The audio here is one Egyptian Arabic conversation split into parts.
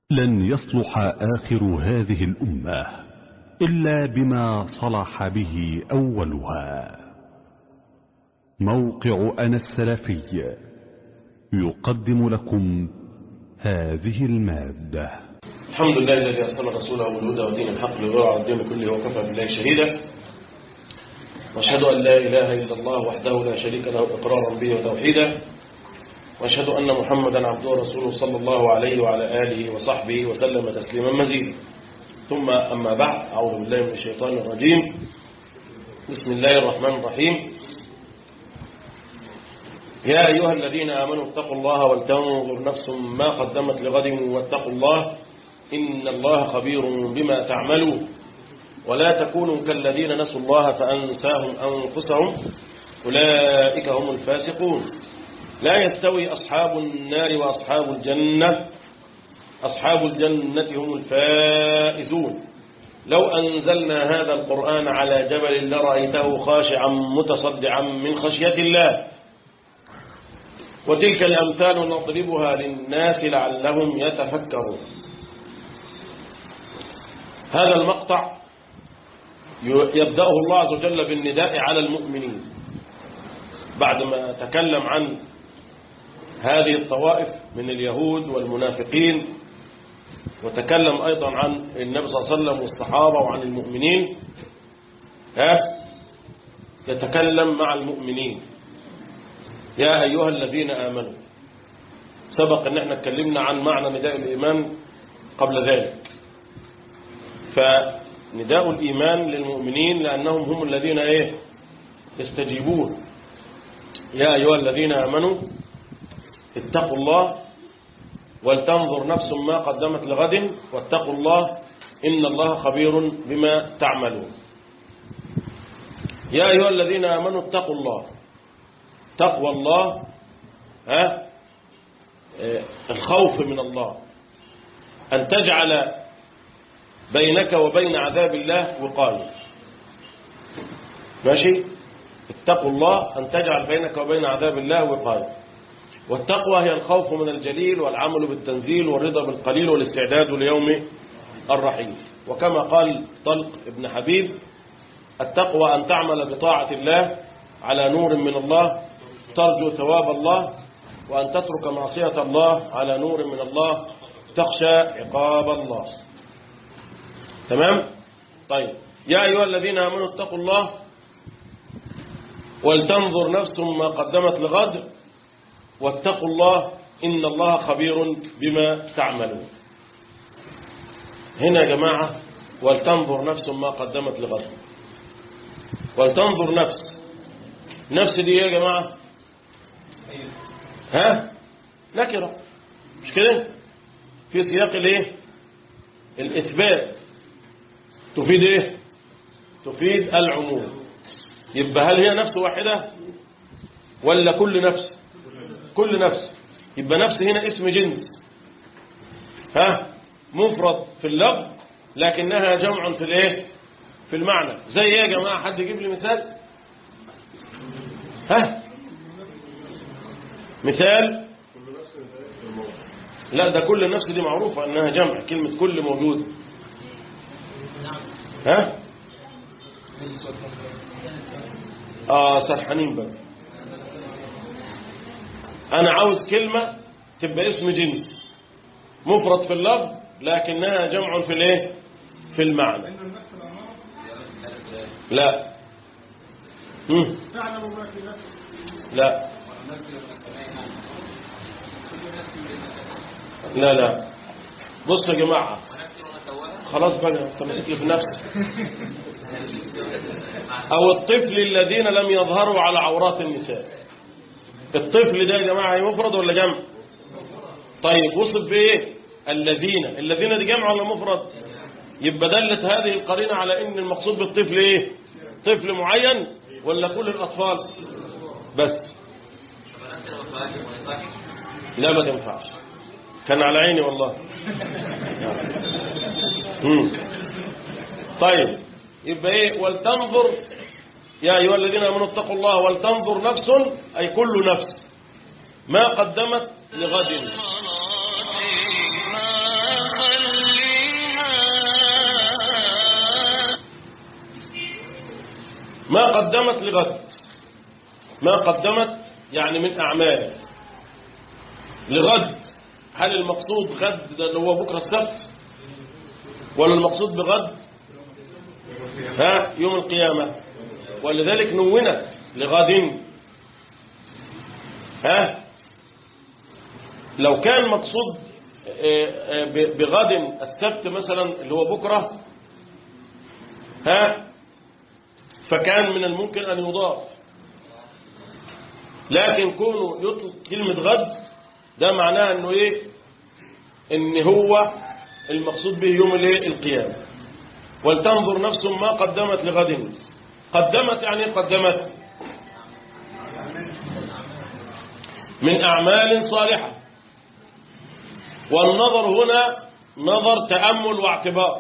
لن يصلح آخر هذه الأمة إلا بما صلح به أولها موقع أنا السلفي يقدم لكم هذه المادة الحمد لله الذي أرسل رسوله بالهدى ودين الحق ليظهر على الدين كله وكفى بالله شهيدا واشهد أن لا إله إلا الله وحده لا شريك له إقرارا به وتوحيدا واشهد أن محمدا عبده ورسوله صلى الله عليه وعلى آله وصحبه وسلم تسليما مزيدا ثم أما بعد أعوذ بالله من الشيطان الرجيم بسم الله الرحمن الرحيم يا أيها الذين آمنوا اتقوا الله ولتنظر نفس ما قدمت لغد واتقوا الله إن الله خبير بما تعملون ولا تكونوا كالذين نسوا الله فأنساهم أنفسهم أولئك هم الفاسقون لا يستوي أصحاب النار وأصحاب الجنة أصحاب الجنة هم الفائزون لو أنزلنا هذا القرآن على جبل لرأيته خاشعا متصدعا من خشية الله وتلك الأمثال نضربها للناس لعلهم يتفكرون هذا المقطع يبدأه الله عز وجل بالنداء على المؤمنين بعدما تكلم عن هذه الطوائف من اليهود والمنافقين وتكلم أيضا عن النبي صلى الله عليه وسلم والصحابة وعن المؤمنين ها يتكلم مع المؤمنين يا أيها الذين آمنوا سبق أن احنا اتكلمنا عن معنى نداء الإيمان قبل ذلك فنداء الإيمان للمؤمنين لأنهم هم الذين إيه يستجيبون يا أيها الذين آمنوا اتقوا الله ولتنظر نفس ما قدمت لغد واتقوا الله إن الله خبير بما تعملون يا أيها الذين آمنوا اتقوا الله تقوى الله ها الخوف من الله أن تجعل بينك وبين عذاب الله وقاية ماشي اتقوا الله أن تجعل بينك وبين عذاب الله وقاية والتقوى هي الخوف من الجليل والعمل بالتنزيل والرضا بالقليل والاستعداد ليوم الرحيل وكما قال طلق ابن حبيب التقوى أن تعمل بطاعة الله على نور من الله ترجو ثواب الله وأن تترك معصية الله على نور من الله تخشى عقاب الله تمام طيب يا أيها الذين آمنوا اتقوا الله ولتنظر نفس ما قدمت لغد واتقوا الله إن الله خبير بما تعملون هنا يا جماعة ولتنظر نفس ما قدمت لغد ولتنظر نفس نفس دي يا جماعة ها نكرة مش كده في سياق الايه الاثبات تفيد ايه تفيد العموم يبقى هل هي نفس واحدة ولا كل نفس كل نفس يبقى نفس هنا اسم جنس ها مفرد في اللفظ لكنها جمع في الايه في المعنى زي ايه يا جماعه حد يجيب لي مثال ها مثال لا ده كل نفس دي معروفة انها جمع كلمة كل موجود ها اه سرحانين بقى انا عاوز كلمة تبقى اسم جنس مفرد في اللفظ لكنها جمع في الايه في المعنى لا مم. لا لا لا بصوا يا جماعة خلاص بقى انت ماسك في نفسك او الطفل الذين لم يظهروا على عورات النساء الطفل ده يا جماعة مفرد ولا جمع طيب وصف بايه الذين الذين دي جمع ولا مفرد يبقى دلت هذه القرينة على ان المقصود بالطفل ايه طفل معين ولا كل الاطفال بس لا ما تنفعش كان على عيني والله مم. طيب يبقى ايه ولتنظر يا ايها الذين امنوا اتقوا الله ولتنظر نفس اي كل نفس ما قدمت لغد ما ما قدمت لغد ما قدمت يعني من أعمال لغد هل المقصود غد ده اللي هو بكرة السبت ولا المقصود بغد ها يوم القيامة ولذلك نونت لغد ها لو كان مقصود آه، آه، ب- بغد السبت مثلا اللي هو بكرة ها فكان من الممكن أن يضاف لكن كونه يطلق كلمة غد ده معناه انه ايه ان هو المقصود به يوم الايه القيامة ولتنظر نفس ما قدمت لغد قدمت يعني إيه قدمت من أعمال صالحة والنظر هنا نظر تأمل واعتبار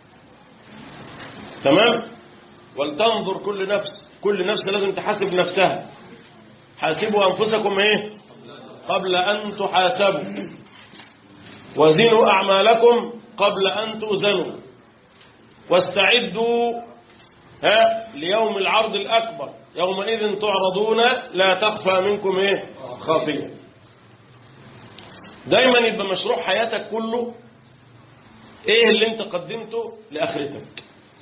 تمام ولتنظر كل نفس كل نفس لازم تحاسب نفسها حاسبوا أنفسكم إيه قبل أن تحاسبوا وزنوا أعمالكم قبل أن تؤذنوا واستعدوا ها ليوم العرض الأكبر يومئذ تعرضون لا تخفى منكم إيه خافية دايما يبقى مشروع حياتك كله ايه اللي انت قدمته لآخرتك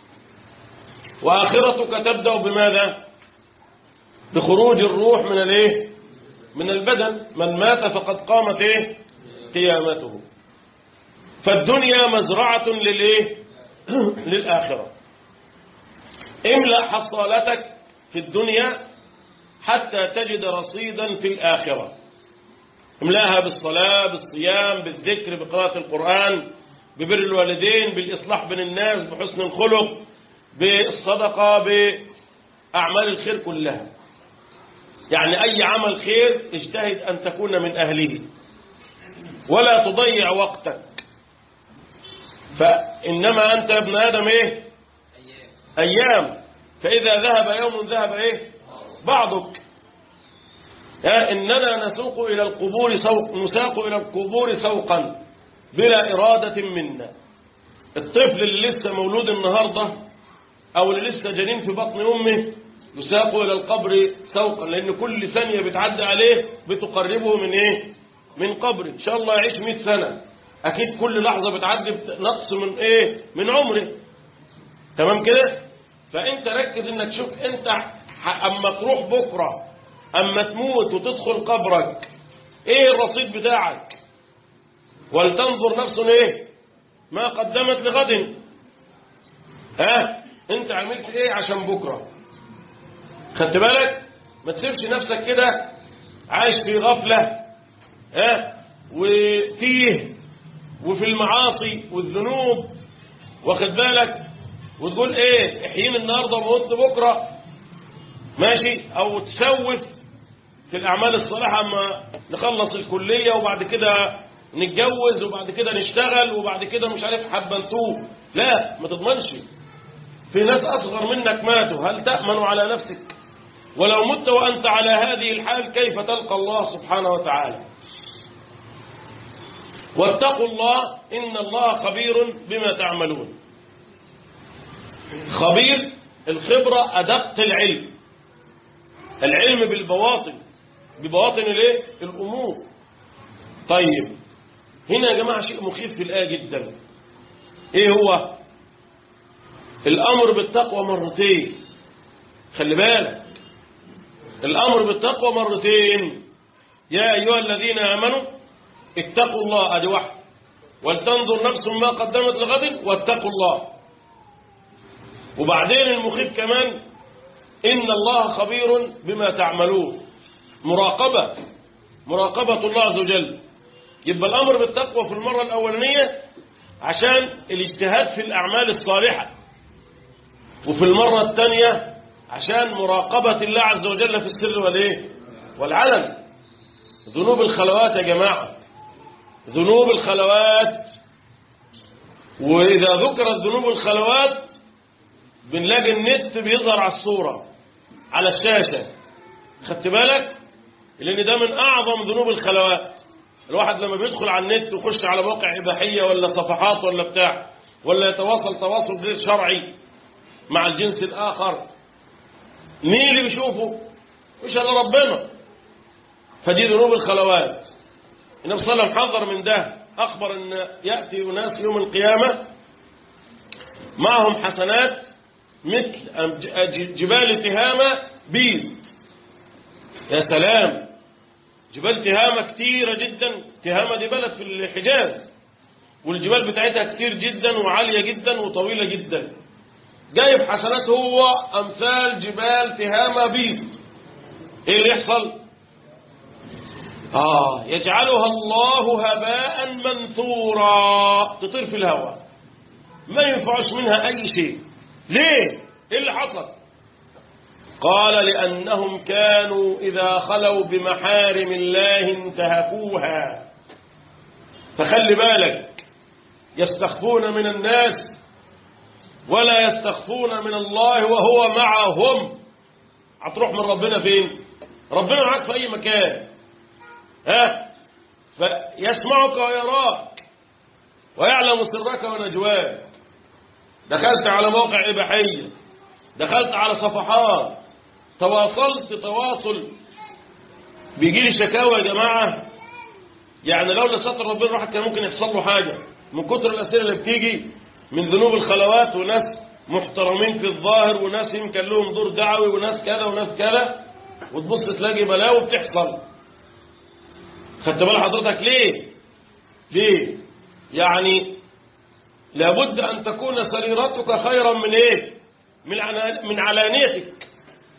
وآخرتك تبدأ بماذا بخروج الروح من الايه من البدن من مات فقد قامت ايه قيامته فالدنيا مزرعة للايه للآخرة املأ حصالتك في الدنيا حتى تجد رصيدا في الآخرة املاها بالصلاة بالصيام بالذكر بقراءة القرآن ببر الوالدين بالإصلاح بين الناس بحسن الخلق بالصدقة بأعمال الخير كلها يعني أي عمل خير اجتهد أن تكون من أهله ولا تضيع وقتك فإنما أنت يا ابن آدم إيه أيام فإذا ذهب يوم ذهب إيه بعضك ها إننا نسوق إلى القبور سوق نساق إلى القبور سوقا بلا إرادة منا الطفل اللي لسه مولود النهاردة أو اللي لسه جنين في بطن أمه يساق إلى القبر سوقا لأن كل ثانية بتعدي عليه بتقربه من إيه من قبر إن شاء الله يعيش 100 سنة أكيد كل لحظة بتعدي نقص من إيه من عمره تمام كده فأنت ركز إنك شوف أنت أما تروح بكرة أما تموت وتدخل قبرك إيه الرصيد بتاعك ولتنظر نفس إيه ما قدمت لغد ها أنت عملت إيه عشان بكرة خدت بالك ما تسيبش نفسك كده عايش في غفلة ها وفيه وفي المعاصي والذنوب واخد بالك وتقول ايه احيين النهارده وموت بكره ماشي او تسوف في الاعمال الصالحه اما نخلص الكليه وبعد كده نتجوز وبعد كده نشتغل وبعد كده مش عارف حبنتوه لا ما تضمنش في ناس اصغر منك ماتوا هل تامن على نفسك ولو مت وانت على هذه الحال كيف تلقى الله سبحانه وتعالى واتقوا الله ان الله خبير بما تعملون خبير الخبرة أدق العلم العلم بالبواطن ببواطن الايه الأمور طيب هنا يا جماعة شيء مخيف في الآية جدا ايه هو الأمر بالتقوى مرتين خلي بالك الأمر بالتقوى مرتين يا أيها الذين آمنوا اتقوا الله أدي واحد ولتنظر نفس ما قدمت لغد واتقوا الله وبعدين المخيف كمان إن الله خبير بما تعملون مراقبة مراقبة الله عز وجل يبقى الأمر بالتقوى في المرة الأولانية عشان الاجتهاد في الأعمال الصالحة وفي المرة الثانية عشان مراقبة الله عز وجل في السر والإيه والعلن ذنوب الخلوات يا جماعة ذنوب الخلوات وإذا ذكرت ذنوب الخلوات بنلاقي النت بيظهر على الصورة على الشاشة خدت بالك لأن ده من أعظم ذنوب الخلوات الواحد لما بيدخل على النت ويخش على موقع إباحية ولا صفحات ولا بتاع ولا يتواصل تواصل غير شرعي مع الجنس الآخر مين اللي بيشوفه مش الا ربنا فدي ذنوب الخلوات النبي صلى الله عليه وسلم حذر من ده اخبر ان ياتي اناس يوم القيامه معهم حسنات مثل جبال تهامه بيض يا سلام جبال تهامه كتيره جدا تهامه دي بلد في الحجاز والجبال بتاعتها كتير جدا وعاليه جدا وطويله جدا جايب حسنات هو امثال جبال تهامه بيض ايه اللي يحصل اه يجعلها الله هباء منثورا تطير في الهواء ما ينفعش منها اي شيء ليه ايه اللي حصل قال لانهم كانوا اذا خلوا بمحارم الله انتهكوها فخلي بالك يستخفون من الناس ولا يستخفون من الله وهو معهم هتروح من ربنا فين ربنا معاك في اي مكان ها فيسمعك ويراك ويعلم سرك ونجواك دخلت على موقع إباحية دخلت على صفحات تواصلت تواصل بيجي لي شكاوى يا جماعة يعني لولا ستر ربنا الواحد كان ممكن يحصل له حاجة من كتر الأسئلة اللي بتيجي من ذنوب الخلوات وناس محترمين في الظاهر وناس يمكن لهم دور دعوي وناس كذا وناس كذا وتبص تلاقي بلاوي بتحصل خدت بال حضرتك ليه ليه يعني لابد أن تكون سريرتك خيرا من إيه من عنا- من علانيتك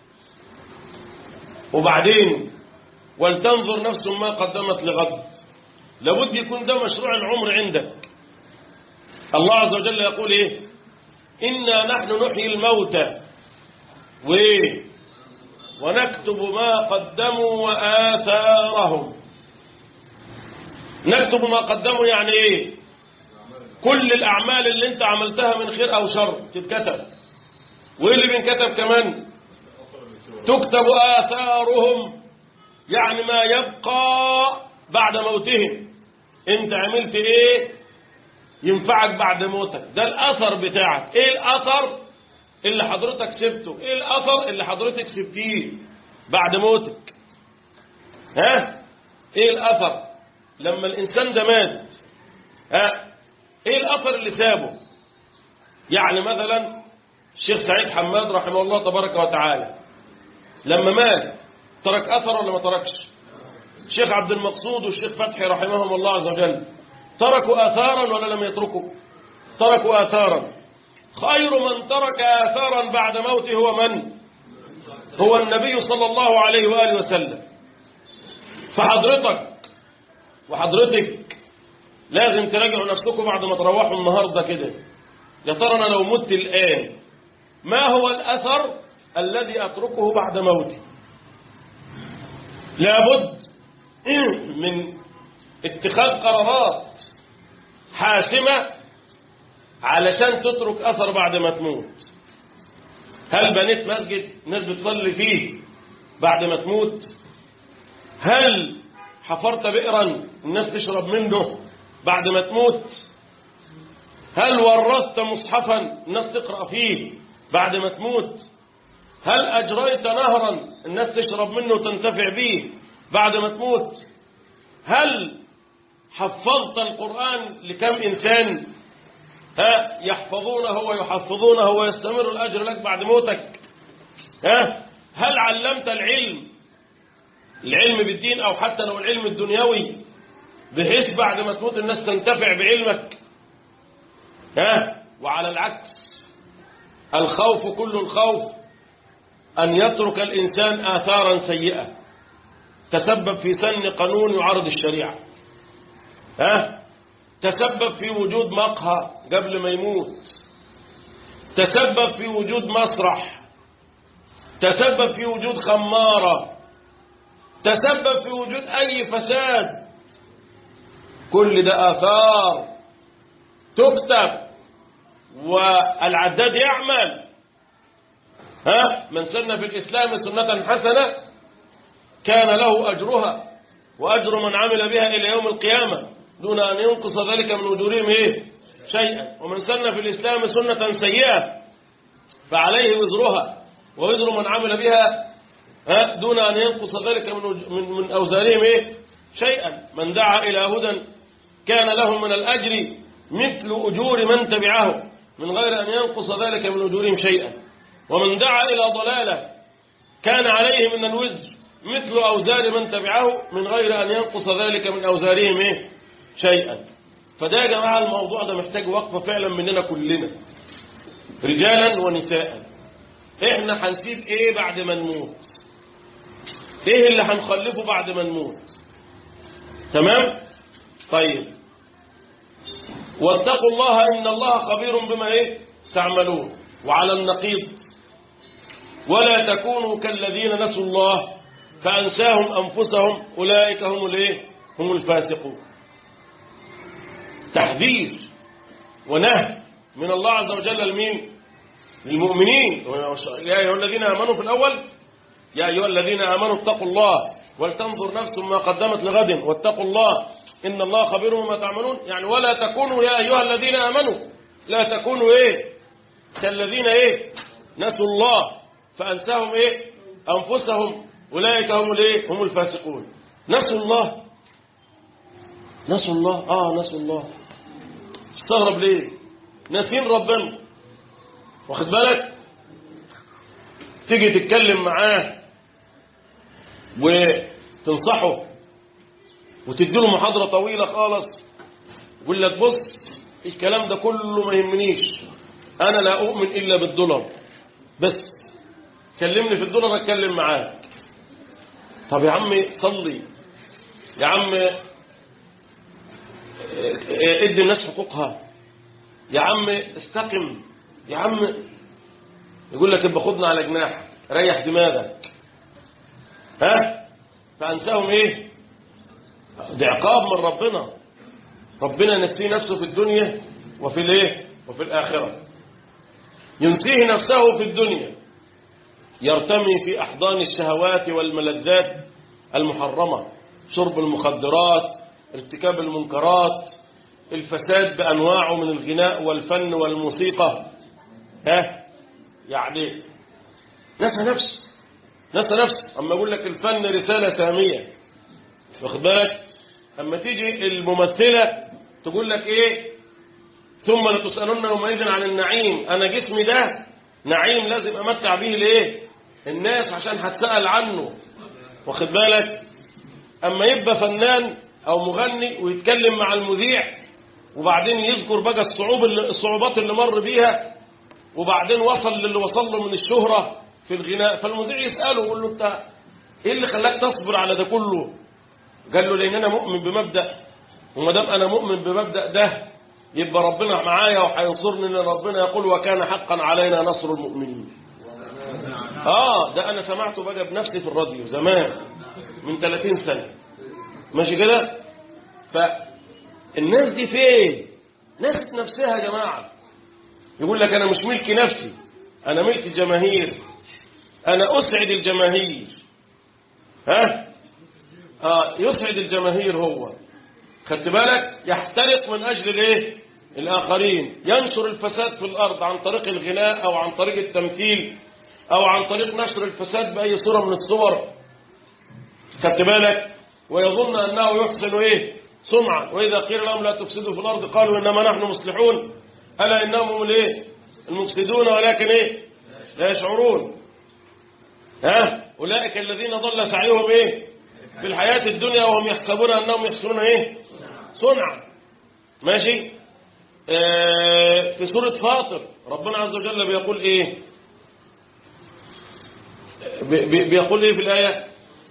وبعدين ولتنظر نفس ما قدمت لغد لابد يكون ده مشروع العمر عندك الله عز وجل يقول إيه إنا نحن نحيي الموتى وإيه ونكتب ما قدموا وآثارهم نكتب ما قدموا يعني إيه كل الأعمال اللي أنت عملتها من خير أو شر تتكتب وإيه اللي بينكتب كمان تكتب آثارهم يعني ما يبقى بعد موتهم أنت عملت إيه ينفعك بعد موتك ده الأثر بتاعك إيه الأثر اللي حضرتك سبته إيه الأثر اللي حضرتك سبتيه بعد موتك ها إيه الأثر لما الإنسان ده مات ها ايه الاثر اللي سابه يعني مثلا الشيخ سعيد حماد رحمه الله تبارك وتعالى لما مات ترك اثر ولا ما تركش الشيخ عبد المقصود والشيخ فتحي رحمهم الله عز وجل تركوا اثارا ولا لم يتركوا تركوا اثارا خير من ترك اثارا بعد موته هو من هو النبي صلى الله عليه واله وسلم فحضرتك وحضرتك لازم تراجعوا نفسكم بعد ما تروحوا النهارده كده يا ترى انا لو مت الان ما هو الاثر الذي اتركه بعد موتي لابد من اتخاذ قرارات حاسمه علشان تترك اثر بعد ما تموت هل بنيت مسجد ناس بتصلي فيه بعد ما تموت هل حفرت بئرا الناس تشرب منه بعد ما تموت هل ورثت مصحفا الناس تقرأ فيه بعد ما تموت هل أجريت نهرا الناس تشرب منه وتنتفع به بعد ما تموت هل حفظت القرآن لكم إنسان ها يحفظونه ويحفظونه ويستمر الأجر لك بعد موتك ها هل علمت العلم العلم بالدين أو حتى لو العلم الدنيوي بحيث بعد ما تموت الناس تنتفع بعلمك ها وعلى العكس الخوف كل الخوف أن يترك الإنسان آثارا سيئة تسبب في سن قانون يعارض الشريعة ها تسبب في وجود مقهى قبل ما يموت تسبب في وجود مسرح تسبب في وجود خمارة تسبب في وجود أي فساد كل ده آثار تكتب والعداد يعمل ها من سن في الإسلام سنة حسنة كان له أجرها وأجر من عمل بها إلى يوم القيامة دون أن ينقص ذلك من أجورهم إيه شيئا ومن سن في الإسلام سنة سيئة فعليه وزرها ووزر من عمل بها ها دون أن ينقص ذلك من وج- من, من أوزارهم إيه شيئا من دعا إلى هدى كان له من الأجر مثل أجور من تبعه من غير أن ينقص ذلك من أجورهم شيئا ومن دعا إلى ضلالة كان عليه من الوزر مثل أوزار من تبعه من غير أن ينقص ذلك من أوزارهم إيه؟ شيئا فده يا جماعة الموضوع ده محتاج وقفة فعلا مننا كلنا رجالا ونساء احنا هنسيب ايه بعد ما نموت ايه اللي هنخلفه بعد ما نموت تمام طيب واتقوا الله ان الله خبير بما ايه تعملون وعلى النقيض ولا تكونوا كالذين نسوا الله فأنساهم أنفسهم أولئك هم الايه هم الفاسقون تحذير ونهي من الله عز وجل لمين للمؤمنين يا أيها الذين آمنوا في الأول يا أيها الذين آمنوا اتقوا الله ولتنظر نفس ما قدمت لغد واتقوا الله إن الله خبير بما تعملون يعني ولا تكونوا يا أيها الذين آمنوا لا تكونوا إيه كالذين إيه نسوا الله فأنساهم إيه أنفسهم أولئك هم الإيه هم الفاسقون نسوا الله نسوا الله آه نسوا الله استغرب ليه ناسين ربنا واخد بالك تيجي تتكلم معاه وتنصحه وتديله محاضرة طويلة خالص يقول لك بص الكلام ده كله ما يهمنيش أنا لا أؤمن إلا بالدولار بس كلمني في الدولار أتكلم معاك طب يا عم صلي يا عم ادي الناس حقوقها يا عم استقم يا عم يقول لك ابقى خدنا على جناح ريح دماغك ها فأنساهم ايه ده عقاب من ربنا ربنا نسيه نفسه في الدنيا وفي الايه وفي الآخرة ينسيه نفسه في الدنيا يرتمي في أحضان الشهوات والملذات المحرمة شرب المخدرات ارتكاب المنكرات الفساد بأنواعه من الغناء والفن والموسيقى ها يعني نسى نفسه نسى نفسه أما أقول لك الفن رسالة سامية واخد بالك أما تيجي الممثلة تقول لك إيه ثم لتسألن يومئذ عن النعيم أنا جسمي ده نعيم لازم أمتع به لإيه الناس عشان هتسأل عنه واخد بالك أما يبقى فنان أو مغني ويتكلم مع المذيع وبعدين يذكر بقى الصعوب اللي الصعوبات اللي مر بيها وبعدين وصل للي وصل له من الشهرة في الغناء فالمذيع يسأله يقول له انت ايه اللي خلاك تصبر على ده كله قال له لان انا مؤمن بمبدأ وما دام انا مؤمن بمبدأ ده يبقى ربنا معايا وهينصرني لان ربنا يقول وكان حقا علينا نصر المؤمنين اه ده انا سمعته بقى بنفسي في الراديو زمان من 30 سنة ماشي كده فالناس دي فين ناس نفسها يا جماعة يقول لك انا مش ملكي نفسي انا ملك الجماهير انا اسعد الجماهير ها اه يسعد الجماهير هو خدت بالك يحترق من اجل الايه الاخرين ينشر الفساد في الارض عن طريق الغناء او عن طريق التمثيل او عن طريق نشر الفساد باي صورة من الصور خدت بالك ويظن انه يحسن ايه سمعة واذا قيل لهم لا تفسدوا في الارض قالوا انما نحن مصلحون الا انهم هم الايه المفسدون ولكن ايه لا يشعرون ها اولئك الذين ضل سعيهم ايه في الحياة الدنيا وهم يحسبون انهم يحسنون ايه صنعا ماشي آه في سورة فاطر ربنا عز وجل بيقول ايه بي بيقول ايه في الآية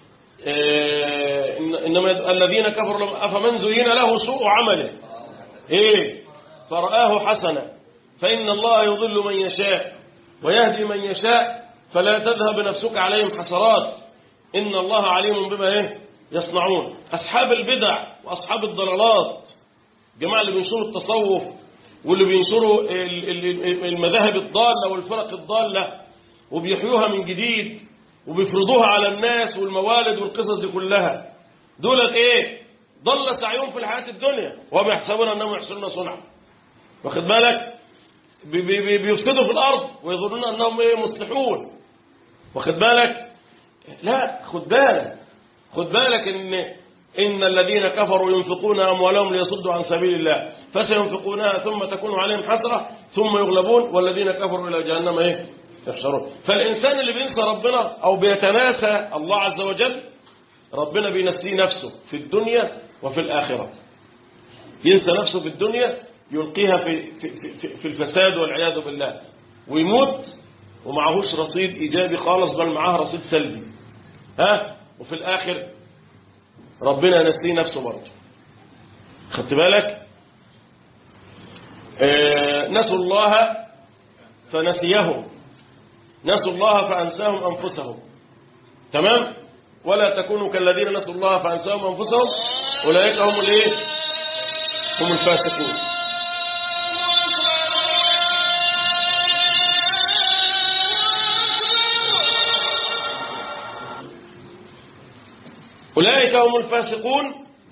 آه إنما الذين كفروا لهم أفمن زين له سوء عمله إيه فرآه حسنا فإن الله يضل من يشاء ويهدي من يشاء فلا تذهب نفسك عليهم حسرات إن الله عليم بما إيه يصنعون أصحاب البدع وأصحاب الضلالات جماعة اللي بينشروا التصوف واللي بينشروا المذاهب الضالة والفرق الضالة وبيحيوها من جديد وبيفرضوها على الناس والموالد والقصص دي كلها دولت ايه ضل سعيهم في الحياة الدنيا وهم يحسبون انهم يحسنون صنعا واخد بالك بي بي بيفسدوا في الارض ويظنون انهم ايه مصلحون واخد بالك لا خد بالك خد بالك ان ان الذين كفروا ينفقون اموالهم ليصدوا عن سبيل الله فسينفقونها ثم تكون عليهم حسره ثم يغلبون والذين كفروا الى جهنم ايه يحشرون فالانسان اللي بينسى ربنا او بيتناسى الله عز وجل ربنا بينسيه نفسه في الدنيا وفي الاخره ينسى نفسه في الدنيا يلقيها في في في, في الفساد والعياذ بالله ويموت ومعهوش رصيد ايجابي خالص بل معاه رصيد سلبي ها وفي الاخر ربنا نسيه نفسه برضه خدت بالك آه نسوا الله فنسيهم نسوا الله فأنساهم أنفسهم تمام ولا تكونوا كالذين نسوا الله فأنساهم أنفسهم أولئك هم الايه هم الفاسقون أولئك هم الفاسقون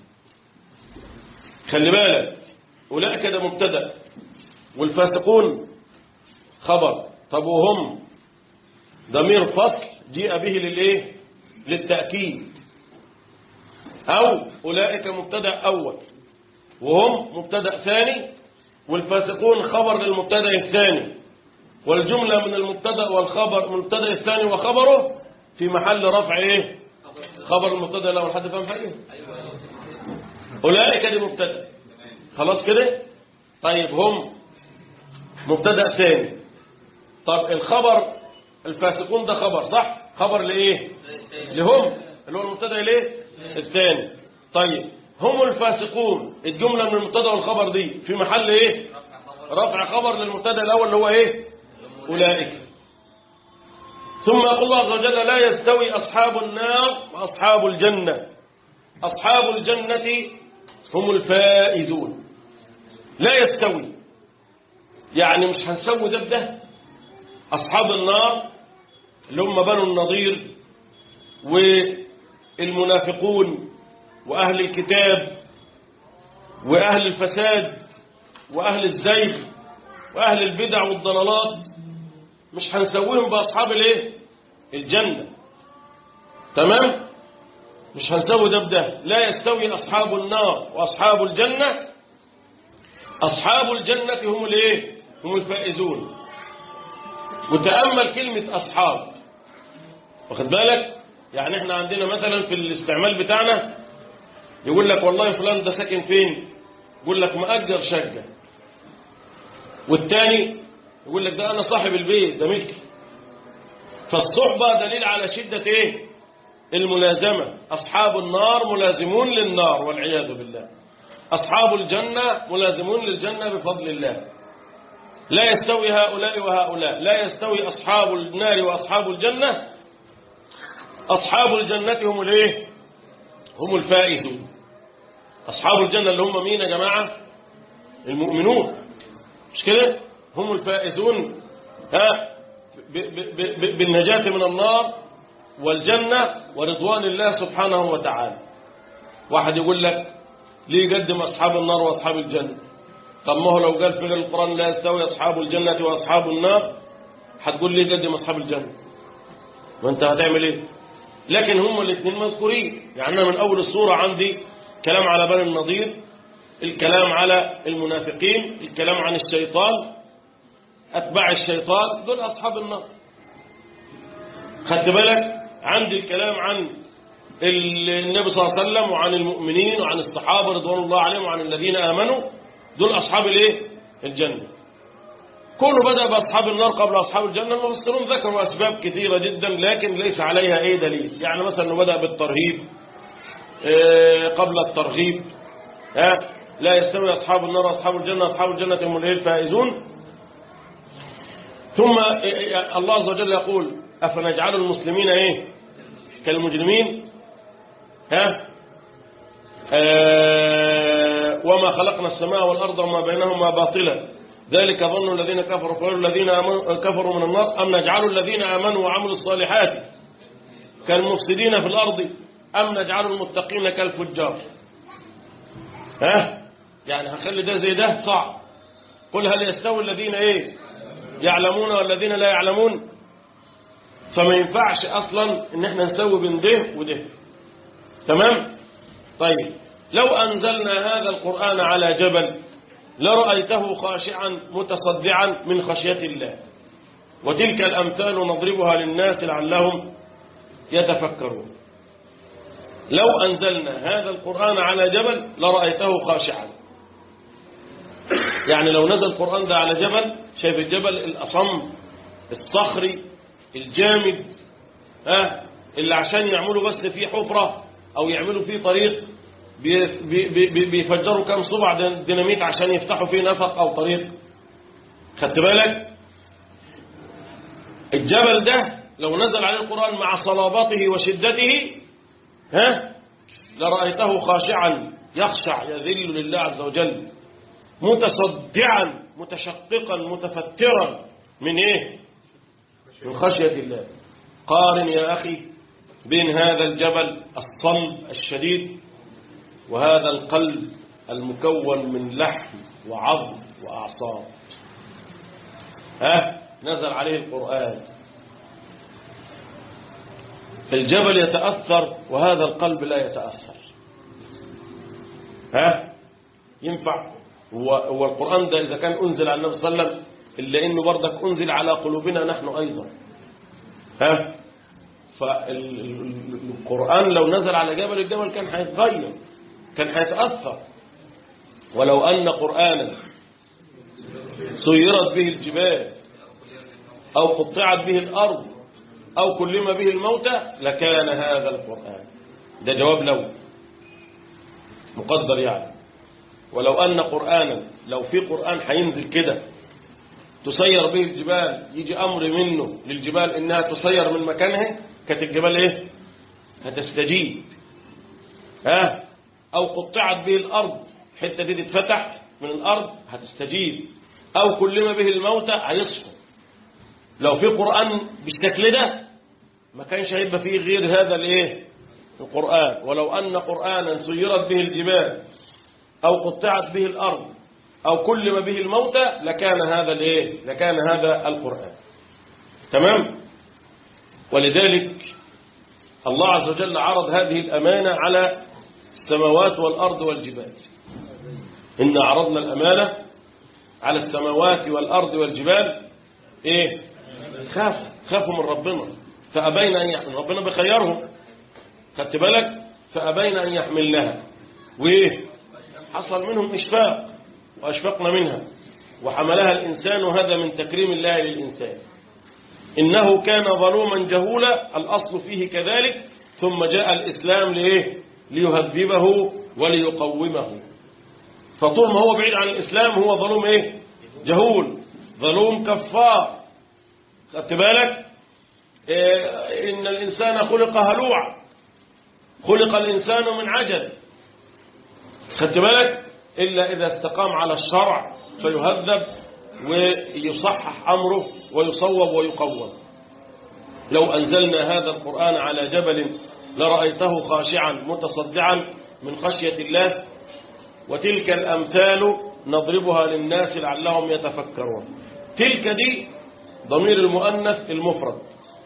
خلي بالك أولئك ده مبتدا والفاسقون خبر طب وهم ضمير فصل جيء به للايه للتأكيد أو أولئك مبتدا أول وهم مبتدا ثاني والفاسقون خبر للمبتدا الثاني والجملة من المبتدا والخبر من المبتدا الثاني وخبره في محل رفع ايه خبر المبتدا لو حد فاهم حاجه اولئك دي مبتدا خلاص كده طيب هم مبتدا ثاني طب الخبر الفاسقون ده خبر صح خبر لايه لهم اللي هو المبتدا ليه الثاني طيب هم الفاسقون الجمله من المبتدا والخبر دي في محل ايه رفع خبر للمبتدا الاول اللي هو ايه اولئك ثم يقول الله عز وجل لا يستوي أصحاب النار وأصحاب الجنة أصحاب الجنة هم الفائزون لا يستوي يعني مش هنسوي ده بده أصحاب النار اللي هم بنو النضير والمنافقون وأهل الكتاب وأهل الفساد وأهل الزيغ وأهل البدع والضلالات مش هنسويهم بأصحاب الايه الجنة تمام مش هنسوي ده بده لا يستوي أصحاب النار وأصحاب الجنة أصحاب الجنة هم الايه هم الفائزون وتأمل كلمة أصحاب واخد بالك يعني احنا عندنا مثلا في الاستعمال بتاعنا يقول لك والله فلان ده ساكن فين يقول لك مأجر شقة والتاني يقول لك ده أنا صاحب البيت ده ملكي فالصحبة دليل على شدة إيه الملازمة أصحاب النار ملازمون للنار والعياذ بالله أصحاب الجنة ملازمون للجنة بفضل الله لا يستوي هؤلاء وهؤلاء لا يستوي أصحاب النار وأصحاب الجنة أصحاب الجنة هم الايه هم الفائزون أصحاب الجنة اللي هم مين يا جماعة المؤمنون مش كده هم الفائزون ها بالنجاة من النار والجنة ورضوان الله سبحانه وتعالى واحد يقول لك ليه يقدم أصحاب النار وأصحاب الجنة طب ما هو لو قال في القرآن لا يستوي أصحاب الجنة وأصحاب النار هتقول ليه يقدم أصحاب الجنة وانت هتعمل ايه لكن هم الاثنين مذكورين يعني أنا من أول الصورة عندي كلام على بني النضير الكلام على المنافقين الكلام عن الشيطان أتباع الشيطان دول أصحاب النار خدت بالك عندي الكلام عن النبي صلى الله عليه وسلم وعن المؤمنين وعن الصحابة رضوان الله عليهم وعن الذين آمنوا دول أصحاب الايه الجنة كله بدأ بأصحاب النار قبل أصحاب الجنة المفسرون ذكروا أسباب كثيرة جدا لكن ليس عليها أي دليل يعني مثلا أنه بدأ بالترهيب قبل الترغيب ها لا يستوي أصحاب النار وأصحاب الجنة أصحاب الجنة هم الفائزون ثم الله عز وجل يقول أفنجعل المسلمين إيه كالمجرمين ها آه وما خلقنا السماء والأرض وما بينهما باطلا ذلك ظن الذين كفروا فقالوا الذين كفروا من النار أم نجعل الذين آمنوا وعملوا الصالحات كالمفسدين في الأرض أم نجعل المتقين كالفجار ها يعني هنخلي ده زي ده صعب قل هل يستوي الذين ايه يعلمون والذين لا يعلمون فما ينفعش أصلا إن احنا نسوي بين ده وده تمام طيب لو أنزلنا هذا القرآن على جبل لرأيته خاشعا متصدعا من خشية الله وتلك الأمثال نضربها للناس لعلهم يتفكرون لو أنزلنا هذا القرآن على جبل لرأيته خاشعا يعني لو نزل القرآن ده على جبل شايف الجبل الأصم الصخري الجامد ها اللي عشان يعملوا بس فيه حفرة أو يعملوا فيه طريق بي- بي- بي- بيفجروا كام صبع ديناميت عشان يفتحوا فيه نفق أو طريق خدت بالك الجبل ده لو نزل عليه القرآن مع صلابته وشدته ها لرأيته خاشعا يخشع يذل لله عز وجل متصدعا متشققا متفترا من ايه من خشية الله قارن يا أخي بين هذا الجبل الصلب الشديد وهذا القلب المكون من لحم وعظم وأعصاب ها نزل عليه القرآن الجبل يتأثر وهذا القلب لا يتأثر ها ينفع هو هو القرآن ده إذا كان أنزل على النبي صلى الله عليه وسلم إلا إنه برضك أنزل على قلوبنا نحن أيضا ها فالقرآن لو نزل على جبل الجبل كان هيتغير كان هيتأثر ولو أن قرآنا سيرت به الجبال أو قطعت به الأرض أو كلم به الموتى لكان هذا القرآن ده جواب لو مقدر يعني ولو أن قرآنا لو في قرآن هينزل كده تسير به الجبال يجي أمر منه للجبال إنها تسير من مكانها كانت الجبال إيه هتستجيب ها أو قطعت به الأرض حتة دي تتفتح من الأرض هتستجيب أو كلم به الموتى هيصحوا لو في قرآن بالشكل ده ما كانش هيبقى فيه غير هذا الايه القرآن ولو أن قرآنا سيرت به الجبال أو قطعت به الأرض أو كلم به الموتى لكان هذا الايه لكان هذا القرآن تمام ولذلك الله عز وجل عرض هذه الأمانة على السماوات والأرض والجبال إن عرضنا الأمانة على السماوات والأرض والجبال إيه خافوا خافوا من ربنا فأبين أن يحمل ربنا بخيرهم خدت بالك فأبين أن يحملنها وإيه حصل منهم إشفاق وأشفقنا منها وحملها الإنسان وهذا من تكريم الله للإنسان إنه كان ظلوما جهولا الأصل فيه كذلك ثم جاء الإسلام لإيه ليهذبه وليقومه فطول ما هو بعيد عن الإسلام هو ظلوم إيه جهول ظلوم كفار خدت بالك إيه إن الإنسان خلق هلوعا خلق الإنسان من عجل خدت بالك إلا إذا استقام على الشرع فيهذب ويصحح أمره ويصوب ويقوم لو أنزلنا هذا القرآن على جبل لرأيته خاشعا متصدعا من خشية الله وتلك الأمثال نضربها للناس لعلهم يتفكرون تلك دي ضمير المؤنث المفرد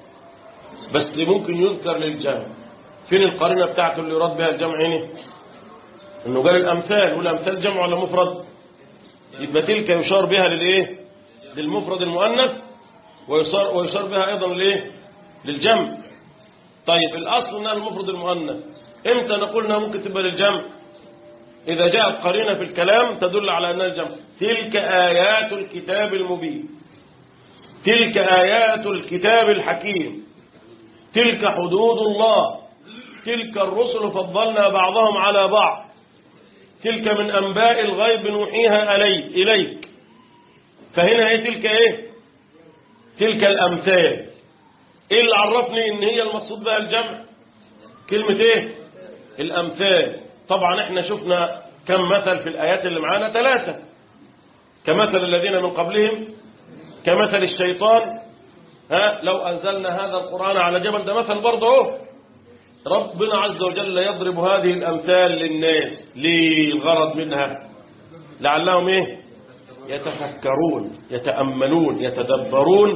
بس ممكن يذكر للجمع فين القرينة بتاعته اللي يراد بها الجمع هنا انه قال الامثال والامثال جمع ولا مفرد يبقى تلك يشار بها للايه للمفرد المؤنث ويشار ويشار بها ايضا للايه للجمع طيب الاصل انها المفرد المؤنث امتى نقول انها ممكن تبقى للجمع اذا جاءت قرينه في الكلام تدل على انها الجمع تلك ايات الكتاب المبين تلك ايات الكتاب الحكيم تلك حدود الله تلك الرسل فضلنا بعضهم على بعض تلك من أنباء الغيب نوحيها إلي إليك فهنا هي تلك إيه تلك الأمثال إيه اللي عرفني إن هي المقصود بها الجمع كلمة إيه الأمثال طبعا إحنا شفنا كم مثل في الآيات اللي معانا ثلاثة كمثل الذين من قبلهم كمثل الشيطان ها لو أنزلنا هذا القرآن على جبل ده مثل برضه اهو ربنا عز وجل يضرب هذه الأمثال للناس للغرض منها لعلهم إيه يتفكرون يتأملون يتدبرون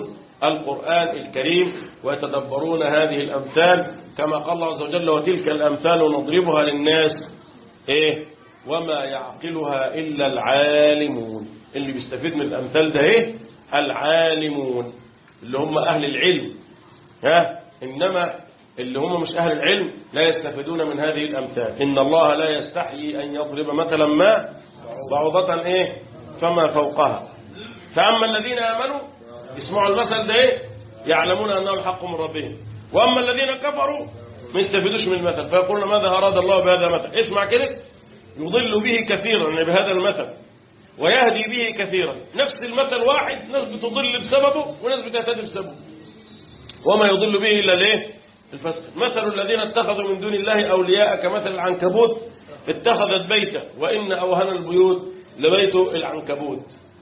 القرآن الكريم ويتدبرون هذه الأمثال كما قال الله عز وجل وتلك الأمثال نضربها للناس إيه وما يعقلها إلا العالمون اللي بيستفيد من الأمثال ده إيه العالمون اللي هم أهل العلم ها إنما اللي هم مش أهل العلم لا يستفيدون من هذه الأمثال إن الله لا يستحيي أن يضرب مثلا ما بعوضة إيه فما فوقها فأما الذين آمنوا يسمعوا المثل ده إيه يعلمون أنه الحق من ربهم وأما الذين كفروا ما يستفيدوش من المثل فيقولون ماذا أراد الله بهذا المثل اسمع كده يضل به كثيرا يعني بهذا المثل ويهدي به كثيرا نفس المثل واحد ناس بتضل بسببه وناس بتهتدي بسببه وما يضل به إلا ليه الفسق مثل الذين اتخذوا من دون الله أولياء كمثل العنكبوت اتخذت بيتا وإن أوهن البيوت لبيت العنكبوت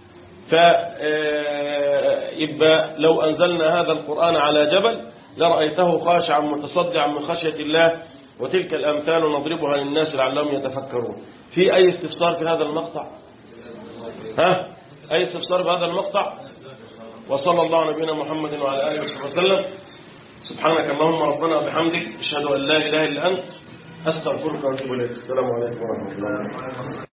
فيبقى لو أنزلنا هذا القرآن على جبل لرأيته خاشعا متصدعا من خشية الله وتلك الأمثال نضربها للناس لعلهم يتفكرون في أي استفسار في هذا المقطع ها أي استفسار في هذا المقطع وصلى الله على نبينا محمد وعلى آله وصحبه وسلم سبحانك اللهم ربنا وبحمدك أشهد أن لا إله إلا أنت أستغفرك وأتوب إليك السلام عليكم ورحمة الله